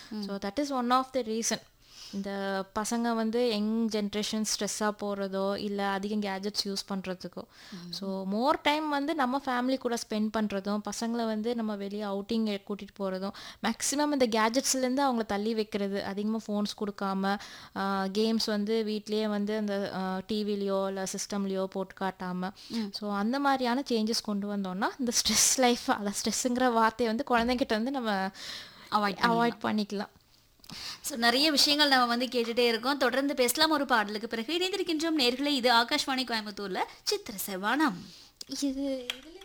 so that is one of the reason இந்த பசங்க வந்து யங் ஜென்ரேஷன் ஸ்ட்ரெஸ்ஸாக போகிறதோ இல்லை அதிகம் கேஜெட்ஸ் யூஸ் பண்ணுறதுக்கோ ஸோ மோர் டைம் வந்து நம்ம ஃபேமிலி கூட ஸ்பெண்ட் பண்ணுறதும் பசங்களை வந்து நம்ம வெளியே அவுட்டிங் கூட்டிகிட்டு போகிறதும் மேக்ஸிமம் இந்த கேஜெட்ஸ்லேருந்து அவங்கள தள்ளி வைக்கிறது அதிகமாக ஃபோன்ஸ் கொடுக்காம கேம்ஸ் வந்து வீட்லேயே வந்து அந்த டிவிலையோ இல்லை சிஸ்டம்லேயோ போட்டு காட்டாமல் ஸோ அந்த மாதிரியான சேஞ்சஸ் கொண்டு வந்தோம்னா இந்த ஸ்ட்ரெஸ் லைஃப் அதான் ஸ்ட்ரெஸ்ஸுங்கிற வார்த்தையை வந்து குழந்தைங்கிட்ட வந்து நம்ம அவாய்ட் அவாய்ட் பண்ணிக்கலாம் ஸோ நிறைய விஷயங்கள் நம்ம வந்து கேட்டுட்டே இருக்கோம் தொடர்ந்து பேசலாம் ஒரு பாடலுக்கு பிறகு இணைந்திருக்கின்றோம் நேர்களை இது ஆகாஷ்வாணி கோயம்புத்தூர்ல சித்திர செவானம் இது இதில்